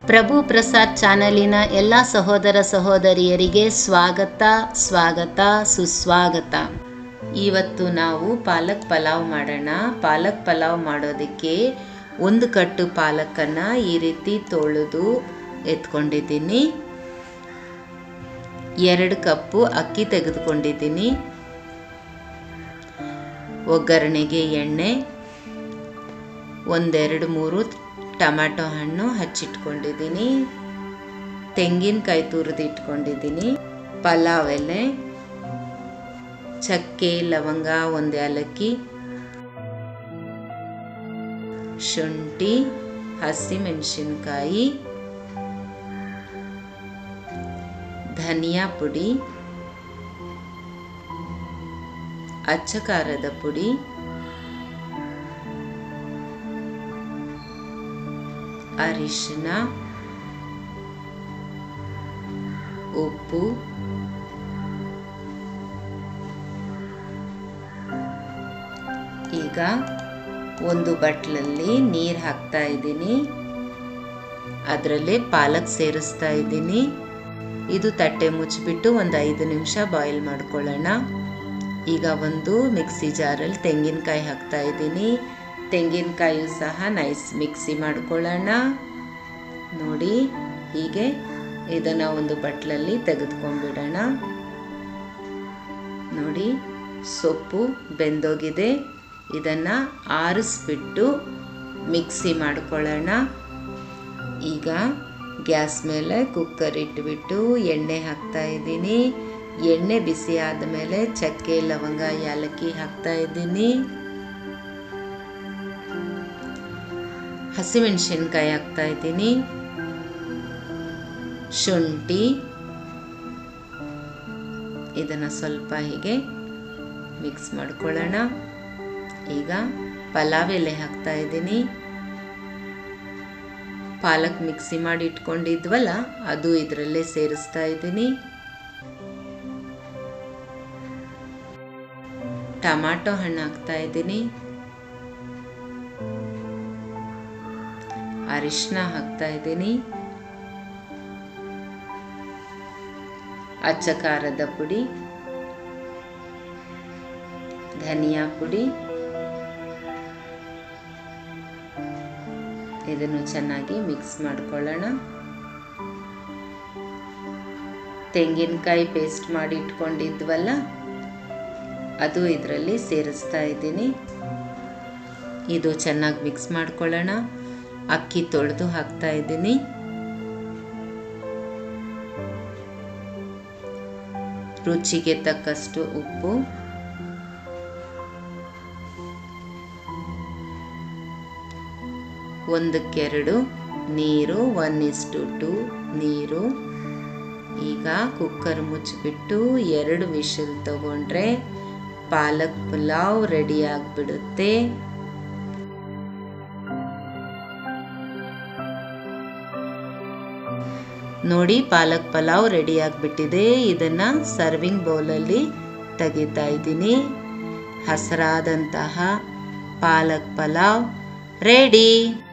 ಪ್ರಭು ಪ್ರಸಾದ್ ಚಾನಲಿನ ಎಲ್ಲ ಸಹೋದರ ಸಹೋದರಿಯರಿಗೆ ಸ್ವಾಗತ ಸ್ವಾಗತ ಸುಸ್ವಾಗತ ಇವತ್ತು ನಾವು ಪಾಲಕ್ ಪಲಾವ್ ಮಾಡೋಣ ಪಾಲಕ್ ಪಲಾವ್ ಮಾಡೋದಕ್ಕೆ ಒಂದು ಕಟ್ಟು ಪಾಲಕನ್ನು ಈ ರೀತಿ ತೊಳೆದು ಎತ್ಕೊಂಡಿದ್ದೀನಿ ಎರಡು ಕಪ್ಪು ಅಕ್ಕಿ ತೆಗೆದುಕೊಂಡಿದ್ದೀನಿ ಒಗ್ಗರಣೆಗೆ ಎಣ್ಣೆ ಒಂದೆರಡು ಮೂರು ಟೊಮ್ಯಾಟೊ ಹಣ್ಣು ಹಚ್ಚಿಟ್ಕೊಂಡಿದ್ದೀನಿ ತೆಂಗಿನಕಾಯಿ ತುರಿದು ಇಟ್ಕೊಂಡಿದ್ದೀನಿ ಪಲಾವ್ ಎಲೆ ಚಕ್ಕೆ ಲವಂಗ ಒಂದು ಏಲಕ್ಕಿ ಶುಂಠಿ ಹಸಿಮೆಣಸಿನ್ಕಾಯಿ ಧನಿಯಾ ಪುಡಿ ಅಚ್ಚ ಖಾರದ ಪುಡಿ ಅರಿಶಿನ ಉಪ್ಪು ಈಗ ಒಂದು ಬಟ್ಲಲ್ಲಿ ನೀರು ಹಾಕ್ತಾ ಇದ್ದೀನಿ ಅದರಲ್ಲಿ ಪಾಲಕ್ ಸೇರಿಸ್ತಾ ಇದ್ದೀನಿ ಇದು ತಟ್ಟೆ ಮುಚ್ಚಿಬಿಟ್ಟು ಒಂದು ಐದು ನಿಮಿಷ ಬಾಯ್ಲ್ ಮಾಡ್ಕೊಳ್ಳೋಣ ಈಗ ಒಂದು ಮಿಕ್ಸಿ ಜಾರಲ್ಲಿ ತೆಂಗಿನಕಾಯಿ ಹಾಕ್ತಾ ಇದ್ದೀನಿ ತೆಂಗಿನಕಾಯಿಯು ಸಹ ನೈಸ್ ಮಿಕ್ಸಿ ಮಾಡ್ಕೊಳ್ಳೋಣ ನೋಡಿ ಹೀಗೆ ಇದನ್ನು ಒಂದು ಬಟ್ಲಲ್ಲಿ ತೆಗೆದುಕೊಂಡ್ಬಿಡೋಣ ನೋಡಿ ಸೊಪ್ಪು ಬೆಂದೋಗಿದೆ ಇದನ್ನು ಆರಿಸ್ಬಿಟ್ಟು ಮಿಕ್ಸಿ ಮಾಡ್ಕೊಳ್ಳೋಣ ಈಗ ಗ್ಯಾಸ್ ಮೇಲೆ ಕುಕ್ಕರ್ ಇಟ್ಬಿಟ್ಟು ಎಣ್ಣೆ ಹಾಕ್ತಾ ಇದ್ದೀನಿ ಎಣ್ಣೆ ಬಿಸಿ ಆದಮೇಲೆ ಚಕ್ಕೆ ಲವಂಗ ಯಾಲಕ್ಕಿ ಹಾಕ್ತಾ ಇದ್ದೀನಿ ಹಸಿಮೆಣಸಿನ್ಕಾಯಿ ಹಾಕ್ತಾ ಇದ್ದೀನಿ ಶುಂಠಿ ಇದನ್ನು ಸ್ವಲ್ಪ ಹೀಗೆ ಮಿಕ್ಸ್ ಮಾಡ್ಕೊಳ್ಳೋಣ ಈಗ ಪಲಾವ್ ಎಲೆ ಹಾಕ್ತಾ ಇದ್ದೀನಿ ಪಾಲಕ್ ಮಿಕ್ಸಿ ಮಾಡಿ ಇಟ್ಕೊಂಡಿದ್ವಲ್ಲ ಅದು ಇದರಲ್ಲೇ ಸೇರಿಸ್ತಾ ಇದ್ದೀನಿ ಟಮಾಟೊ ಹಣ್ಣು ಹಾಕ್ತಾ ಇದ್ದೀನಿ ಅರಿಶಿನ ಹಾಕ್ತಾ ಇದ್ದೀನಿ ಅಚ್ಚ ಖಾರದ ಪುಡಿ ಧನಿಯಾ ಪುಡಿ ಇದನ್ನು ಚೆನ್ನಾಗಿ ಮಿಕ್ಸ್ ಮಾಡ್ಕೊಳ್ಳೋಣ ತೆಂಗಿನಕಾಯಿ ಪೇಸ್ಟ್ ಮಾಡಿ ಇಟ್ಕೊಂಡಿದ್ವಲ್ಲ ಅದು ಇದರಲ್ಲಿ ಸೇರಿಸ್ತಾ ಇದ್ದೀನಿ ಇದು ಚೆನ್ನಾಗಿ ಮಿಕ್ಸ್ ಮಾಡ್ಕೊಳ್ಳೋಣ ಅಕ್ಕಿ ತೊಳೆದು ಹಾಕ್ತಾ ಇದ್ದೀನಿ ರುಚಿಗೆ ತಕ್ಕಷ್ಟು ಉಪ್ಪು ಒಂದಕ್ಕೆರಡು ನೀರು ಒನ್ ಇಸ್ಟು ಟು ನೀರು ಈಗ ಕುಕ್ಕರ್ ಮುಚ್ಚಿಬಿಟ್ಟು ಎರಡು ವಿಷಲ್ ತಗೊಂಡ್ರೆ ಪಾಲಕ್ ಪುಲಾವ್ ರೆಡಿ ಆಗಿಬಿಡುತ್ತೆ ನೋಡಿ ಪಾಲಕ್ ಪಲಾವ್ ರೆಡಿ ಆಗಿಬಿಟ್ಟಿದೆ ಇದನ್ನು ಸರ್ವಿಂಗ್ ಬೌಲಲ್ಲಿ ತೆಗಿತಾ ಇದ್ದೀನಿ ಹಸರಾದಂತಹ ಪಾಲಕ್ ಪಲಾವ್ ರೆಡಿ